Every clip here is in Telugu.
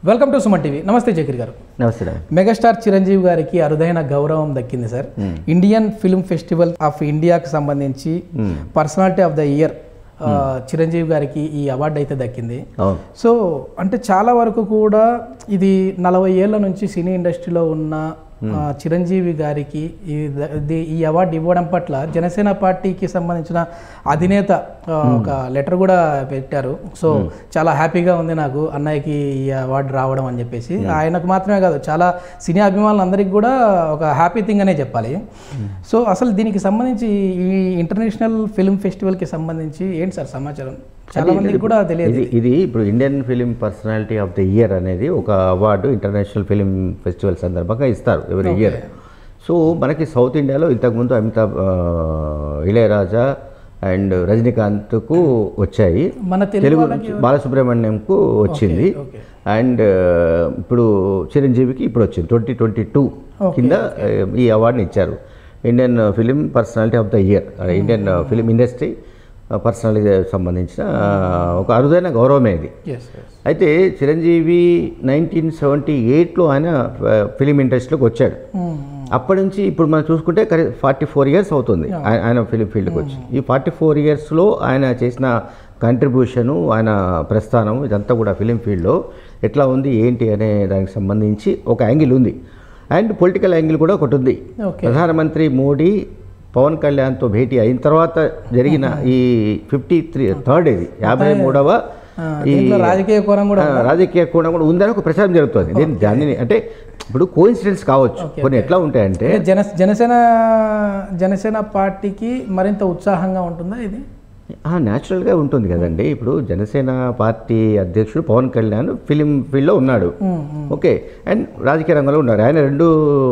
వెల్కమ్ టు సుమన్ టీవీ నమస్తే జకీర్ గారు నమస్తే రా. మెగాస్టార్ చిరంజీవి గారికి అరుదైన గౌరవం దక్కింది sir Indian film festival of ఇండియాకి సంబంధించి personality of the year Chiranjeevi గారికి ఈ అవార్డు అయితే దక్కింది అవును సో అంటే చాలా వరకు కూడా ఇది నలభై ఏళ్ళ నుంచి సినీ ఇండస్ట్రీలో ఉన్న ఆ, చిరంజీవి గారికి ఈ ద- ఇది- ఈ అవార్డు ఇవ్వడం పట్ల జనసేన పార్టీకి సంబంధించిన అధినేత ఆ, ఒక లెటర్ కూడా పెట్టారు సో చాలా హ్యాపీగా ఉంది నాకు అన్నయ్యకి ఈ అవార్డు రావడం అని చెప్పేసి ఆయనకు మాత్రమే కాదు చాలా సినీ అభిమానులందరికీ కూడా ఒక హ్యాపీ థింగ్ అనే చెప్పాలి సో అసలు దీనికి సంబంధించి ఈ ఇంటర్నేషనల్ ఫిల్మ్ ఫెస్టివల్కి సంబంధించి ఏంటి సార్ సమాచారం చాలా మందికి కూడా తెలియదు ఇది ఇది ఇప్పుడు Indian film personality of the year అనేది ఒక అవార్డు ఇంటర్నేషనల్ ఫిలిం ఫెస్టివల్ సందర్భంగా ఇస్తారు ఎవరి ఇయర్ సో మనకి సౌత్ ఇండియాలో ఇంతకుముందు అమితాబ్ ఆ, ఇళయరాజా అండ్ రజనీకాంత్కు వచ్చాయి మన తెలుగు తెలుగు వాళ్ళకి బాలసుబ్రహ్మణ్యంకు వచ్చింది ఓకే అండ్ ఇప్పుడు చిరంజీవికి ఇప్పుడు వచ్చింది ట్వంటీ ట్వంటీ టూ కింద ఆ, ఈ అవార్డుని ఇచ్చారు Indian film personality of the year Indian film industry personality సంబంధించిన ఆ, ఒక అరుదైన గౌరవమే ఇది ఎస్ ఎస్ అయితే చిరంజీవి నైన్టీన్ సెవెంటీ ఎయిట్లో ఆయన ఫిలిం ఇండస్ట్రీలోకి వచ్చాడు అప్పటి నుంచి ఇప్పుడు మనం చూసుకుంటే ఫార్టీ ఫోర్ ఇయర్స్ అవుతుంది ఆయన- ఆయన ఫిలిం ఫీల్డ్కి వచ్చి ఈ ఫార్టీ ఫోర్ ఇయర్స్లో ఆయన చేసిన కంట్రిబ్యూషను ఆయన ప్రస్థానం ఇదంతా కూడా ఫిలిం ఫీల్డ్లో ఎట్లా ఉంది ఏంటి అనే దానికి సంబంధించి ఒక యాంగిల్ ఉంది అండ్ పొలిటికల్ యాంగిల్ కూడా ఒకటి ఉంది ఓకే ప్రధానమంత్రి మోడీ పవన్ కళ్యాణ్తో భేటీ అయిన తర్వాత జరిగిన ఈ ఫిఫ్టీ త్రీ థర్డ్ ఇది యాభై మూడవ ఆ, దీంట్లో రాజకీయ కోణం కూడా ఆ, రాజకీయ కోణం కూడా ఉందని ఒక ప్రచారం జరుగుతుంది దీన్ని దానిని అంటే ఇప్పుడు కోఇన్సిడెన్స్ కావచ్చు కొన్ని ఎట్లా ఉంటాయంటే అంటే జన జనసేన జనసేన పార్టీకి మరింత ఉత్సాహంగా ఉంటుందా ఇది న్యాచురల్గా ఉంటుంది కదండి ఇప్పుడు జనసేన పార్టీ అధ్యక్షుడు పవన్ కళ్యాణ్ ఫిలిం ఫీల్డ్లో ఉన్నాడు ఓకే అండ్ రాజకీయ రంగంలో ఉన్నాడు ఆయన రెండు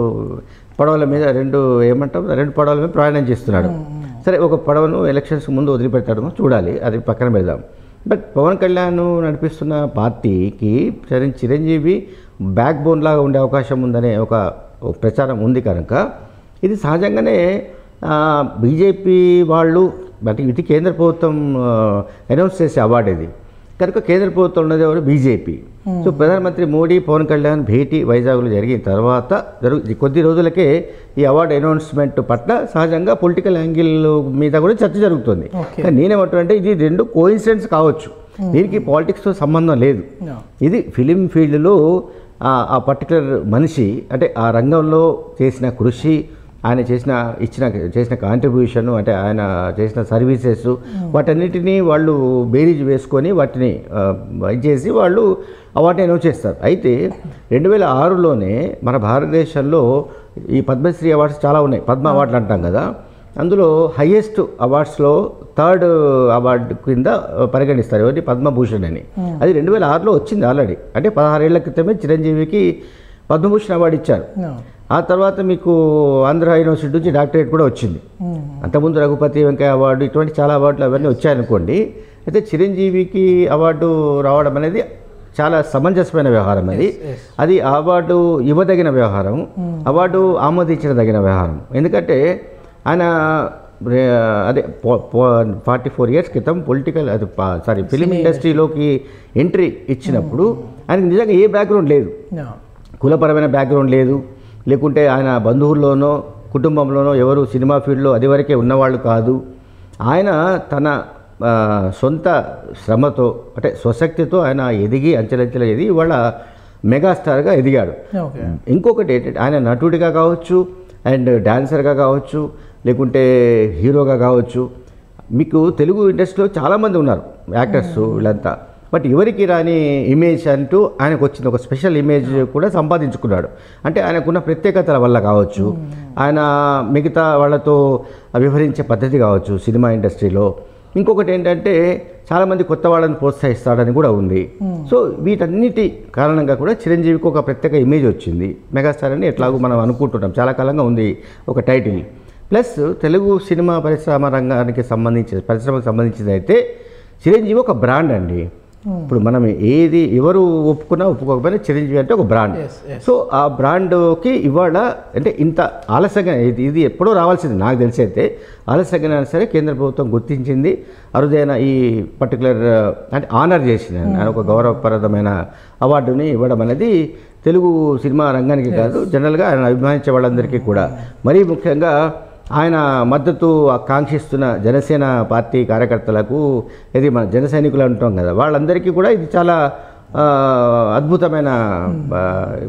పడవల మీద రెండు ఏమంటాం రెండు పడవల మీద ప్రయాణం చేస్తున్నాడు సరే ఒక పడవను ఎలక్షన్స్ ముందు వదిలిపెడతాడు చూడాలి అది పక్కన పెడదాం బట్ పవన్ కళ్యాణ్ నడిపిస్తున్న పార్టీకి చిరం చిరంజీవి బ్యాక్ బోన్ లాగా ఉండే అవకాశం ఉందనే ఒక ఒక ప్రచారం ఉంది కనుక ఇది సహజంగానే బీజేపీ వాళ్ళు అంటే ఇది కేంద్ర ప్రభుత్వం అనౌన్స్ చేసే అవార్డు ఇది కనుక కేంద్ర ప్రభుత్వం ఉన్నది ఎవరు బీజేపీ సో ప్రధానమంత్రి మోడీ పవన్ కళ్యాణ్ భేటీ వైజాగ్లో జరిగిన తర్వాత జరుగు కొద్ది రోజులకే ఈ అవార్డు అనౌన్స్మెంట్ పట్ల సహజంగా పొలిటికల్ యాంగిల్ మీద కూడా చర్చ జరుగుతుంది ఓకే కానీ నేనేమంటానంటే ఇది రెండు కోయిన్సిడెంట్స్ కావచ్చు దీనికి పాలిటిక్స్తో సంబంధం లేదు No. ఇది ఫిలిం ఫీల్డ్లో ఆ- ఆ పర్టికులర్ మనిషి అంటే ఆ రంగంలో చేసిన కృషి ఆయన చేసిన ఇచ్చిన చేసిన కాంట్రిబ్యూషన్ అంటే ఆయన చేసిన సర్వీసెస్ వాటన్నిటినీ వాళ్ళు బేరీజ్ వేసుకొని వాటిని ఆ, ఇది చేసి వాళ్ళు అవార్డుని అనౌన్స్ చేస్తారు అయితే రెండు వేల ఆరులోనే మన భారతదేశంలో ఈ పద్మశ్రీ అవార్డ్స్ చాలా ఉన్నాయి పద్మ అవార్డులు అంటాం కదా అందులో హయ్యెస్ట్ అవార్డ్స్లో థర్డ్ అవార్డు కింద పరిగణిస్తారు ఎవరి పద్మభూషణ్ అని అది రెండు వేల ఆరులో వచ్చింది ఆల్రెడీ అంటే పదహారేళ్ల క్రితమే చిరంజీవికి పద్మభూషణ్ అవార్డు ఇచ్చారు No. ఆ తర్వాత మీకు ఆంధ్ర యూనివర్సిటీ నుంచి డాక్టరేట్ కూడా వచ్చింది Hmm. అంతకుముందు రఘుపతి వెంకయ్య అవార్డు ఇటువంటి చాలా అవార్డులు అవన్నీ వచ్చాయనుకోండి అయితే చిరంజీవికి అవార్డు రావడం అనేది చాలా సమంజసమైన వ్యవహారం అది yes. అది ఆ అవార్డు ఇవ్వదగిన వ్యవహారం అవార్డు ఆమోదించదగిన వ్యవహారం ఎందుకంటే ఆయన రే- అదే ఫార్టీ ఫోర్ ఇయర్స్ క్రితం పొలిటికల్ అది సారీ ఫిలిం ఇండస్ట్రీలోకి ఎంట్రీ ఇచ్చినప్పుడు ఆయనకి నిజంగా ఏ బ్యాక్గ్రౌండ్ లేదు No. కులపరమైన బ్యాక్గ్రౌండ్ లేదు లేకుంటే ఆయన బంధువుల్లోనో కుటుంబంలోనో ఎవరు సినిమా ఫీల్డ్లో అది వరకే ఉన్నవాళ్ళు కాదు ఆయన తన ఆ, సొంత శ్రమతో అంటే స్వశక్తితో ఆయన ఎదిగి అంచెలంచెలు ఎదిగి ఇవాళ మెగాస్టార్గా ఎదిగాడు ఓకే ఇంకొకటి ఏంటంటే ఆయన నటుడిగా కావచ్చు అండ్ డాన్సర్గా కావచ్చు లేకుంటే హీరోగా కావచ్చు మీకు తెలుగు ఇండస్ట్రీలో చాలామంది ఉన్నారు యాక్టర్స్ వీళ్ళంతా బట్ ఎవరికి రాని ఇమేజ్ అంటూ ఆయనకు వచ్చిన ఒక స్పెషల్ ఇమేజ్ కూడా సంపాదించుకున్నాడు అంటే ఆయనకున్న ప్రత్యేకతల వల్ల కావచ్చు ఆయన మిగతా వాళ్ళతో వ్యవహరించే పద్ధతి కావచ్చు సినిమా ఇండస్ట్రీలో ఇంకొకటి ఏంటంటే చాలామంది కొత్త వాళ్ళని ప్రోత్సహిస్తాడని కూడా ఉంది సో వీటన్నిటి కారణంగా కూడా చిరంజీవికి ఒక ప్రత్యేక ఇమేజ్ వచ్చింది మెగాస్టార్ అని ఎట్లాగో మనం అనుకుంటున్నాం చాలా కాలంగా ఉంది ఒక టైటిల్ ప్లస్ తెలుగు సినిమా పరిశ్రమ రంగానికి సంబంధించి పరిశ్రమకు సంబంధించింది అయితే చిరంజీవి ఒక బ్రాండ్ అండి ఇప్పుడు మనం ఏది ఎవరు ఒప్పుకున్నా ఒప్పుకోకపోయినా చిరంజీవి అంటే ఒక బ్రాండ్ Yes, yes. సో ఆ బ్రాండ్కి ఇవాళ అంటే ఇంత ఆలస్యంగా ఇది ఇది ఎప్పుడో రావాల్సింది నాకు తెలిసి అయితే ఆలస్యంగా సరే కేంద్ర ప్రభుత్వం గుర్తించింది అరుదైన ఈ పర్టికులర్ అంటే ఆనర్ చేసింది ఆయన ఒక గౌరవప్రదమైన అవార్డుని ఇవ్వడం అనేది తెలుగు సినిమా రంగానికి కాదు జనరల్గా ఆయన అభిమానించే వాళ్ళందరికీ కూడా మరీ ముఖ్యంగా ఆయన మద్దతు కాంక్షిస్తున్న జనసేన పార్టీ కార్యకర్తలకు ఇది మన జన సైనికులు అంటాం కదా వాళ్ళందరికీ కూడా ఇది చాలా ఆ, అద్భుతమైన ఆ,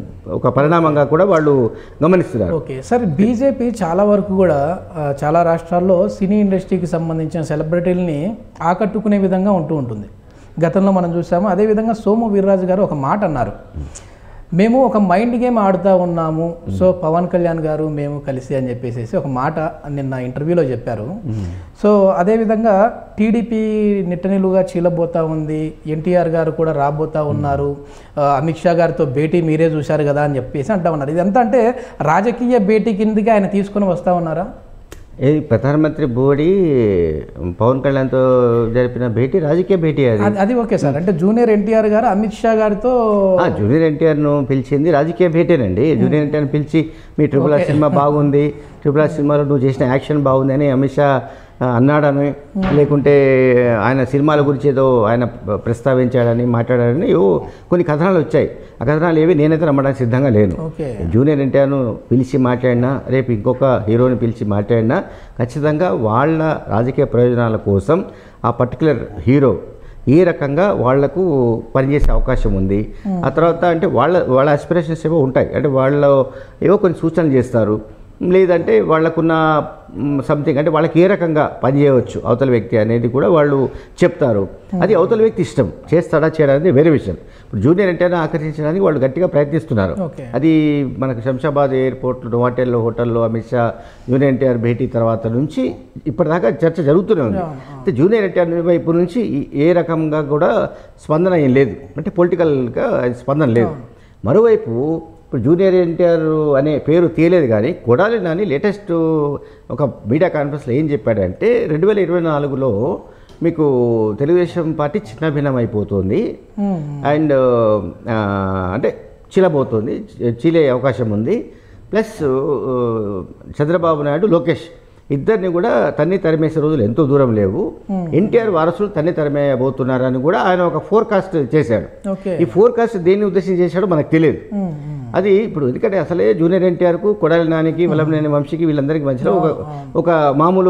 ఒక పరిణామంగా కూడా వాళ్ళు గమనిస్తున్నారు ఓకే సార్ బీజేపీ చాలా వరకు కూడా ఆ, చాలా రాష్ట్రాల్లో సినీ ఇండస్ట్రీకి సంబంధించిన సెలబ్రిటీలని ఆకట్టుకునే విధంగా ఉంటూ ఉంటుంది గతంలో మనం చూసాము అదేవిధంగా సోము వీర్రాజు గారు ఒక మాట అన్నారు మేము ఒక మైండ్ గేమ్ ఆడుతూ ఉన్నాము సో పవన్ కళ్యాణ్ గారు మేము కలిసి అని చెప్పేసి ఒక మాట నిన్న ఇంటర్వ్యూలో చెప్పారు సో అదేవిధంగా టీడీపీ నిట్టనిలుగా చీలబోతా ఉంది ఎన్టీఆర్ గారు కూడా రాబోతా ఉన్నారు ఆ, అమిత్ షా గారితో భేటీ మీరే చూశారు కదా అని చెప్పేసి అంటా ఉన్నారు ఇదంతా అంటే రాజకీయ భేటీ కిందకి ఆయన తీసుకొని వస్తా ఉన్నారా ఏది ప్రధానమంత్రి మోడీ పవన్ కళ్యాణ్తో జరిపిన భేటీ రాజకీయ భేటీ అది అది- అది ఓకే సార్ అంటే జూనియర్ ఎన్టీఆర్ గారు అమిత్ షా గారితో ఆ, జూనియర్ ఎన్టీఆర్ను పిలిచింది రాజకీయ భేటేనండి జూనియర్ ఎన్టీఆర్ని పిలిచి మీ ట్రిపుల్ ఆర్ సినిమా బాగుంది ట్రిపుల్ ఆర్ సినిమాలో నువ్వు చేసిన యాక్షన్ బాగుంది అని అమిత్ షా ఆ, అన్నాడని లేకుంటే ఆయన సినిమాల గురించి ఏదో ఆయన ప్ర- ప్రస్తావించాడని మాట్లాడాడని ఏవో కొన్ని కథనాలు వచ్చాయి ఆ కథనాలు ఏవి నేనైతే నమ్మడానికి సిద్ధంగా లేను ఓకే జూనియర్ ఎన్టీఆర్ను పిలిచి మాట్లాడినా రేపు ఇంకొక హీరోని పిలిచి మాట్లాడినా ఖచ్చితంగా వాళ్ళ రాజకీయ ప్రయోజనాల కోసం ఆ పర్టికులర్ హీరో ఏ రకంగా వాళ్లకు పనిచేసే అవకాశం ఉంది ఆ తర్వాత అంటే వాళ్ళ వాళ్ళ ఆస్పిరేషన్స్ ఏవో ఉంటాయి అంటే వాళ్ళ ఏవో కొన్ని సూచనలు చేస్తారు లేదంటే వాళ్ళకున్న సంథింగ్ అంటే వాళ్ళకి ఏ రకంగా పనిచేయవచ్చు అవతల వ్యక్తి అనేది కూడా వాళ్ళు చెప్తారు అది అవతల వ్యక్తి ఇష్టం చేస్తాడా చేయడా అనేది వేరే విషయం ఇప్పుడు జూనియర్ ఎన్టీఆర్ని ఆకర్షించడానికి వాళ్ళు గట్టిగా ప్రయత్నిస్తున్నారు ఓకే అది మనకు శంషాబాద్ ఎయిర్పోర్ట్ నోవాటెల్లో హోటల్లో అమిత్ షా జూనియర్ ఎన్టీఆర్ భేటీ తర్వాత నుంచి ఇప్పటిదాకా చర్చ జరుగుతూనే ఉంది అయితే జూనియర్ ఎన్టీఆర్ వైపు నుంచి ఈ- ఏ రకంగా కూడా స్పందన ఏం లేదు అంటే పొలిటికల్గా స్పందన లేదు మరోవైపు ఇప్పుడు జూనియర్ ఎన్టీఆర్ అనే పేరు తీయలేదు కానీ కొడాలి నాని లేటెస్ట్ ఒక మీడియా కాన్ఫరెన్స్లో ఏం చెప్పాడంటే రెండు వేల ఇరవై నాలుగులో మీకు తెలుగుదేశం పార్టీ చిన్నభిన్నం అయిపోతుంది మ్మ్. అండ్ ఆ, అంటే చీలబోతుంది చీలే అవకాశం ఉంది ప్లస్ ఆ, చంద్రబాబు నాయుడు లోకేష్ ఇద్దరిని కూడా తన్ని తరిమేసే రోజులు ఎంతో దూరం లేవు ఎన్టీఆర్ వారసులు తన్ని తరిమేయబోతున్నారని కూడా ఆయన ఒక ఫోర్కాస్ట్ చేశాడు ఓకే ఈ ఫోర్కాస్ట్ దేన్ని ఉద్దేశించి చేశాడో మనకు తెలియదు మ్మ్. మ్మ్. అది ఇప్పుడు ఎందుకంటే అసలే జూనియర్ ఎన్టీఆర్కు కొడాలి నానికి వల్లభనేని వంశీకి వీళ్ళందరికీ మధ్యలో ఒక ఒక మామూలు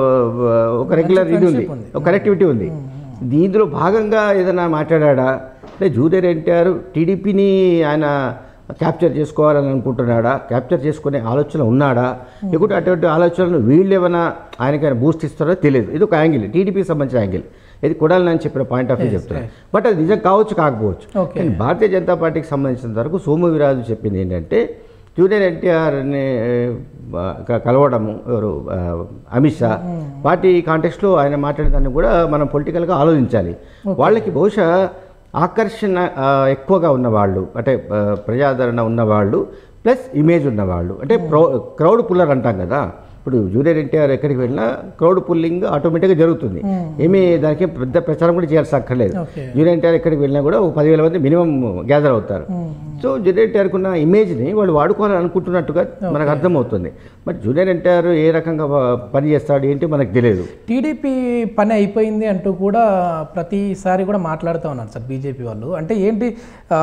ఆ, ఒక రెగ్యులర్ ఇది ఉంది ఒక కనెక్టివిటీ ఉంది దీంట్లో భాగంగా ఏదైనా మాట్లాడా అంటే జూనియర్ ఎన్టీఆర్ టీడీపీని ఆయన క్యాప్చర్ చేసుకోవాలని అనుకుంటున్నాడా క్యాప్చర్ చేసుకునే ఆలోచన ఉన్నాడా లేకుంటే అటువంటి ఆలోచనలు వీళ్ళు ఏమైనా ఆయనకైనా బూస్ట్ ఇస్తారో తెలియదు ఇది ఒక యాంగిల్ టీడీపీకి సంబంధించిన యాంగిల్ ఇది కొడాలి అని చెప్పిన పాయింట్ ఆఫ్ వ్యూ చెప్తున్నాను బట్ అది నిజం కావచ్చు కాకపోవచ్చు ఓకే కానీ భారతీయ జనతా పార్టీకి సంబంధించినంత వరకు సోము వీరాజు చెప్పింది ఏంటంటే జూనియర్ ఎన్టీఆర్ని ఆ, క- కలవడము ఎవరు ఆ, అమిత్ షా పార్టీ కాంటెక్స్లో ఆయన మాట్లాడిన దాన్ని కూడా మనం పొలిటికల్గా ఆలోచించాలి వాళ్ళకి బహుశా ఆకర్షణ ఆ, ఎక్కువగా ఉన్నవాళ్ళు అంటే ఆ, ప్రజాదరణ ఉన్నవాళ్ళు ప్లస్ ఇమేజ్ ఉన్నవాళ్ళు అంటే ప్రౌ క్రౌడ్ పుల్లర్ అంటాం కదా ఇప్పుడు జూనియర్ ఎన్టీఆర్ ఎక్కడికి వెళ్ళినా క్రౌడ్ పుల్లింగ్ ఆటోమేటిక్గా జరుగుతుంది ఏమీ దానికి పెద్ద ప్రచారం కూడా చేయాల్సి అక్కర్లేదు ఓకే జూనియర్ ఎన్టీఆర్ ఎక్కడికి వెళ్ళినా కూడా ఒక పదివేల మంది మినిమం గ్యాదర్ అవుతారు సో జూనియర్ ఎన్టీఆర్కి ఉన్న ఇమేజ్ని వాళ్ళు వాడుకోవాలని అనుకుంటున్నట్టుగా మనకు అర్థమవుతుంది బట్ జూనియర్ ఎన్టీఆర్ ఏ రకంగా ప- పని చేస్తాడు ఏంటి మనకు తెలియదు టీడీపీ పని అయిపోయింది అంటూ కూడా ప్రతిసారి కూడా మాట్లాడుతూ ఉన్నారు సార్ బీజేపీ వాళ్ళు అంటే ఏంటి ఆ,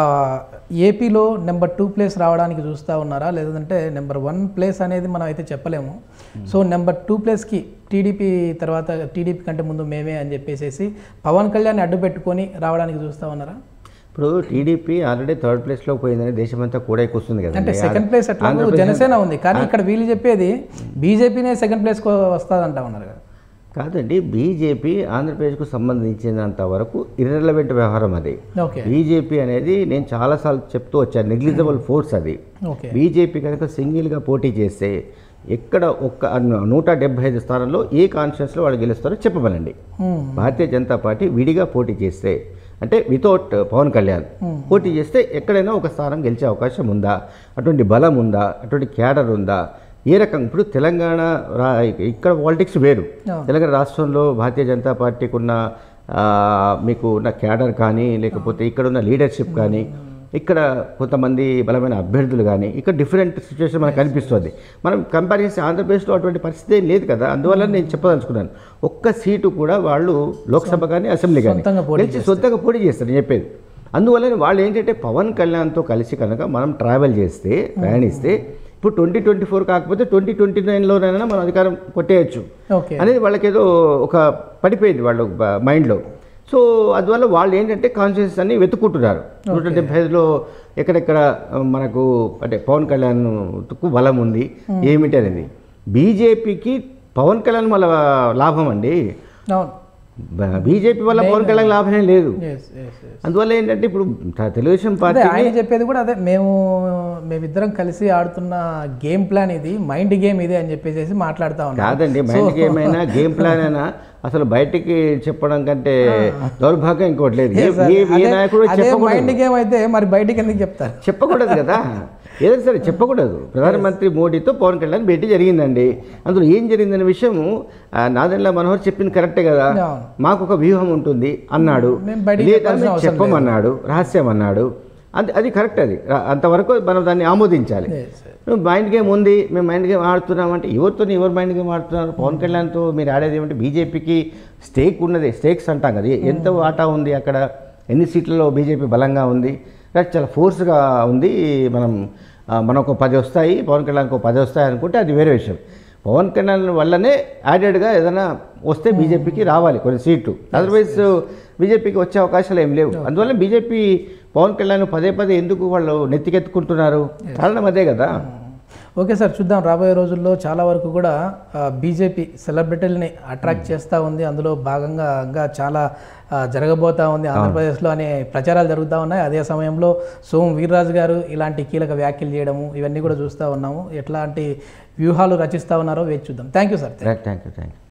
ఏపీలో నెంబర్ టూ ప్లేస్ రావడానికి చూస్తూ ఉన్నారా లేదంటే నెంబర్ వన్ ప్లేస్ అనేది మనం అయితే చెప్పలేము సో నెంబర్ టూ ప్లేస్కి టీడీపీ తర్వాత టీడీపీ కంటే ముందు మేమే అని చెప్పేసి పవన్ కళ్యాణ్ అడ్డు పెట్టుకొని రావడానికి చూస్తూ ఉన్నారా ఇప్పుడు టీడీపీ ఆల్రెడీ థర్డ్ ప్లేస్లో పోయిందని దేశమంతా కూడా ఎక్కువస్తుంది అంటే కదండి సెకండ్ ప్లేస్ ఎట్లా జనసేన ఉంది కానీ ఇక్కడ వీళ్ళు చెప్పేది బీజేపీనే సెకండ్ ప్లేస్కి వస్తుందంటా ఉన్నారు కదా కాదండి బీజేపీ ఆంధ్రప్రదేశ్కు సంబంధించినంత వరకు ఇర్రెలవెంట్ వ్యవహారం అది ఓకే బీజేపీ అనేది నేను చాలాసార్లు చెప్తూ వచ్చాను నెగ్లిజబుల్ ఫోర్స్ అది ఓకే బీజేపీ కనుక సింగిల్గా పోటీ చేస్తే ఎక్కడ ఒక్క నూట డెబ్బై ఐదు స్థానంలో ఏ కాన్స్టిట్యూన్స్లో వాళ్ళు గెలుస్తారో చెప్పమనండి మ్మ్. భారతీయ జనతా పార్టీ విడిగా పోటీ చేస్తే అంటే వితౌట్ పవన్ కళ్యాణ్ పోటీ చేస్తే ఎక్కడైనా ఒక స్థానం గెలిచే అవకాశం ఉందా అటువంటి బలం ఉందా అటువంటి క్యాడర్ ఉందా ఏ రకం ఇప్పుడు తెలంగాణ రా ఇక్కడ పాలిటిక్స్ వేరు అవును. తెలంగాణ రాష్ట్రంలో భారతీయ జనతా పార్టీకి ఉన్న ఆ, మీకు ఉన్న క్యాడర్ కానీ లేకపోతే ఇక్కడ ఉన్న లీడర్షిప్ కానీ ఇక్కడ కొంతమంది బలమైన అభ్యర్థులు కానీ ఇక్కడ డిఫరెంట్ సిచ్యువేషన్ మనకు కనిపిస్తుంది మనం కంపేర్ చేస్తే ఆంధ్రప్రదేశ్లో అటువంటి పరిస్థితి ఏం లేదు కదా అందువల్ల నేను చెప్పదలుచుకున్నాను ఒక్క సీటు కూడా వాళ్ళు లోక్సభ కానీ అసెంబ్లీ కానీ సొంతంగా పోటీ గెలిచి సొంతంగా పోటీ చేస్తారు నేను చెప్పేది అందువల్ల వాళ్ళు ఏంటంటే పవన్ కళ్యాణ్తో కలిసి కనుక మనం ట్రావెల్ చేస్తే ప్రయాణిస్తే ఇప్పుడు ట్వంటీ ట్వంటీ ఫోర్ కాకపోతే ట్వంటీ ట్వంటీ నైన్లోనైనా మనం అధికారం కొట్టేయచ్చు ఓకే అనేది వాళ్ళకి ఏదో ఒక పడిపోయింది వాళ్ళ బ- మైండ్లో సో అందువల్ల వాళ్ళు ఏంటంటే కాన్షియస్ అన్ని వెతుక్కుంటున్నారు నూట డెబ్బై ఐదులో ఎక్కడెక్కడ ఆ, మనకు అంటే పవన్ కళ్యాణ్కు బలం ఉంది ఏమిటి అనేది బీజేపీకి పవన్ కళ్యాణ్ వల్ల లాభం అండి అవును బీజేపీ వల్ల పవన్ కళ్యాణ్ లాభం ఏం లేదు ఎస్ ఎస్ ఎస్ అందువల్ల ఏంటంటే ఇప్పుడు త- తెలుగుదేశం అదే పార్టీ ఆయన చెప్పేది కూడా అదే మేము మేమిద్దరం కలిసి ఆడుతున్న గేమ్ ప్లాన్ ఇది మైండ్ గేమ్ ఇది అని చెప్పేసి మాట్లాడుతా ఉన్నాం కాదండి మైండ్ గేమ్ అయినా గేమ్ ప్లాన్ అయినా అసలు బయటికి చెప్పడం కంటే దౌర్భాగ్యం ఇంకోటి లేదు ఏ- ఏ- ఏ నాయకుడు అదే చెప్పకూడదు మైండ్ గేమ్ అయితే మరి బయటికి ఎందుకు చెప్తారు చెప్పకూడదు కదా ఏదైనా సరే చెప్పకూడదు ప్రధానమంత్రి మోడీతో పవన్ కళ్యాణ్ భేటీ జరిగిందండి అందులో ఏం జరిగిందనే విషయము ఆ, నాదెండ్ల మనోహర్ చెప్పింది కరెక్టే కదా అవును. మాకు ఒక వ్యూహం ఉంటుంది అన్నాడు మేము బయటికి లేదా చెప్పాల్సిన మేము అవసరం చెప్పమన్నాడు రహస్యం అన్నాడు అది అది కరెక్ట్ అది రా- అంతవరకు మనం దాన్ని ఆమోదించాలి Yes, yes. నువ్వు మైండ్ గేమ్ ఉంది మేము మైండ్ గేమ్ ఆడుతున్నాం అంటే ఎవరితో ఎవరు మైండ్ గేమ్ ఆడుతున్నారు పవన్ కళ్యాణ్తో మీరు ఆడేది ఏమంటే బీజేపీకి స్టేక్ ఉన్నది స్టేక్స్ అంటాం కదా ఏ- ఎంత వాటా ఉంది అక్కడ ఎన్ని సీట్లలో బీజేపీ బలంగా ఉంది అది చాలా ఫోర్స్గా ఉంది మనం ఆ, మనకు ఒక పది వస్తాయి పవన్ కళ్యాణ్కి ఒక పది వస్తాయి అనుకుంటే అది వేరే విషయం పవన్ కళ్యాణ్ వల్లనే యాడెడ్గా ఏదైనా వస్తే బీజేపీకి రావాలి కొన్ని సీట్లు అదర్వైజ్ బీజేపీకి వచ్చే అవకాశాలు ఏం లేవు అందువల్ల బీజేపీ పవన్ కళ్యాణ్ పదే పదే ఎందుకు వాళ్ళు నెత్తికెత్తుకుంటున్నారు కారణం అదే కదా ఓకే సార్ చూద్దాం రాబోయే రోజుల్లో చాలా వరకు కూడా బీజేపీ సెలబ్రిటీలని అట్రాక్ట్ చేస్తూ ఉంది అందులో భాగంగా ఇంకా చాలా ఆ, జరగబోతా ఉంది ఆంధ్రప్రదేశ్లో అనే ప్రచారాలు జరుగుతూ ఉన్నాయి అదే సమయంలో సోము వీర్రాజు గారు ఇలాంటి కీలక వ్యాఖ్యలు చేయడము ఇవన్నీ కూడా చూస్తూ ఉన్నాము ఎట్లాంటి వ్యూహాలు రచిస్తూ ఉన్నారో వేచి చూద్దాం thank you sir thank you thank you